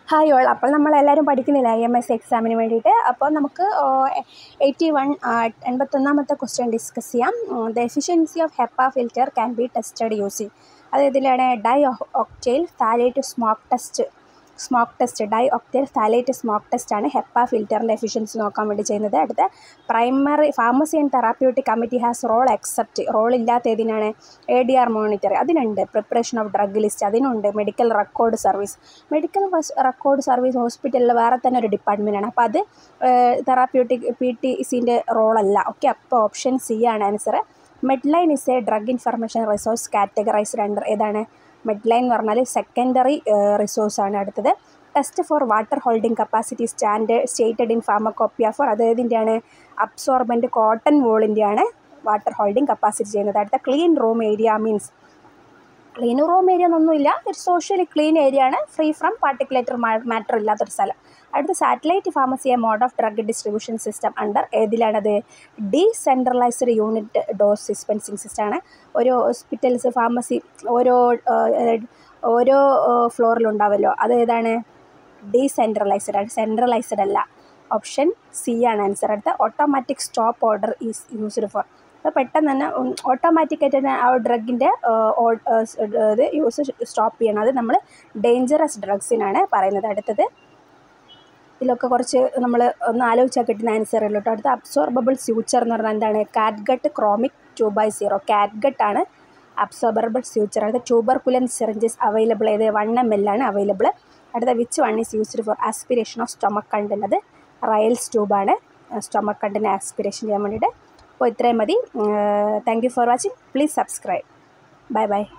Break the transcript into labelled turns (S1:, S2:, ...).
S1: hi all അപ്പോൾ നമ്മളെല്ലാവരും പഠിക്കുന്നില്ല ഐ എം എസ് എക്സാമിന് വേണ്ടിയിട്ട് അപ്പോൾ നമുക്ക് എയ്റ്റി വൺ എൺപത്തൊന്നാമത്തെ ക്വസ്റ്റ്യൻ ഡിസ്കസ് ചെയ്യാം the efficiency of HEPA filter can be tested using അത് ഇതിലാണ് dioctyl phthalate smoke test smoke test dioctyl phthalate smoke ടെസ്റ്റാണ് ഹെപ്പ ഫിൽറ്ററിൻ്റെ എഫിഷ്യൻസി നോക്കാൻ വേണ്ടി ചെയ്യുന്നത് അടുത്ത primary pharmacy and therapeutic committee has role except role ഇല്ലാത്ത ഏതിനാണ് എ ഡി ആർ മോണിറ്റർ അതിനുണ്ട് പ്രിപ്പറേഷൻ ഓഫ് ഡ്രഗ് ലിസ്റ്റ് അതിനുണ്ട് medical record service medical record service ഹോസ്പിറ്റലിൽ വേറെ തന്നെ ഒരു ഡിപ്പാർട്ട്മെൻറ്റാണ് അപ്പോൾ അത് തെറാപ്യൂട്ടിക് പി ടി സിൻ്റെ റോളല്ല ഓക്കെ അപ്പോൾ ഓപ്ഷൻ സി ആണ് answer Medline is a drug information resource categorised under ഏതാണ് മെഡ്ലൈൻ എന്ന് പറഞ്ഞാൽ സെക്കൻഡറി റിസോഴ്സാണ് അടുത്തത് test for water holding capacity standard stated in pharmacopoeia for അത് ഏതിൻ്റെയാണ് അബ്സോർബൻറ്റ് കോട്ടൺ വോളിൻ്റെയാണ് വാട്ടർ ഹോൾഡിംഗ് കപ്പാസിറ്റി ചെയ്യുന്നത് അടുത്ത clean room area means clean room area എന്നൊന്നുമില്ല ഒരു സോഷ്യലി ക്ലീൻ ഏരിയ ആണ് ഫ്രീ ഫ്രം പാർട്ടിക്കുലേറ്റർ മാറ്റർ ഇല്ലാത്തൊരു സ്ഥലം അടുത്ത satellite pharmacy mode of drug distribution system under ഏതിലാണത് ഡീസെൻട്രലൈസ്ഡ് യൂണിറ്റ് ഡോസ് ഡിസ്പെൻസിങ് സിസ്റ്റമാണ് ഓരോ ഹോസ്പിറ്റൽസ് ഫാർമസി ഓരോ ഓരോ ഫ്ലോറിലുണ്ടാവുമല്ലോ അത് ഏതാണ് ഡീസെൻട്രലൈസ്ഡ് ആണ് സെൻട്രലൈസ്ഡ് അല്ല ഓപ്ഷൻ സി ആണ് ആൻസർ അടുത്ത automatic stop order is used for അപ്പോൾ പെട്ടെന്ന് തന്നെ ഓട്ടോമാറ്റിക്കായിട്ട് തന്നെ ആ ഡ്രഗിൻ്റെ ഇത് യൂസ് സ്റ്റോപ്പ് ചെയ്യണം അത് നമ്മൾ ഡേഞ്ചറസ് ഡ്രഗ്സിനാണ് പറയുന്നത് അടുത്തത് ഇതിലൊക്കെ കുറച്ച് നമ്മൾ ഒന്ന് ആലോചിച്ചാൽ കിട്ടുന്ന ആൻസർ ഉള്ളൂ കേട്ടോ അടുത്ത അബ്സോർബിൾ സ്യൂച്ചർ എന്ന് പറഞ്ഞാൽ എന്താണ് catgut chromic two by zero catgut ആണ് അബ്സോർബിൾ സ്യൂച്ചർ അടുത്ത ട്യൂബർകുലൻ സിറിഞ്ചസ് അവൈലബിൾ ചെയ്ത് വൺ എം എൽ ആണ് അവൈലബിൾ അടുത്ത which one is used for aspiration of stomach content അത് റയൽസ് ട്യൂബാണ് സ്റ്റൊമക് കണ്ടിന് ആസ്പിരേഷൻ ചെയ്യാൻ വേണ്ടിയിട്ട് അപ്പോൾ ഇത്രയും മതി thank you for watching please subscribe bye by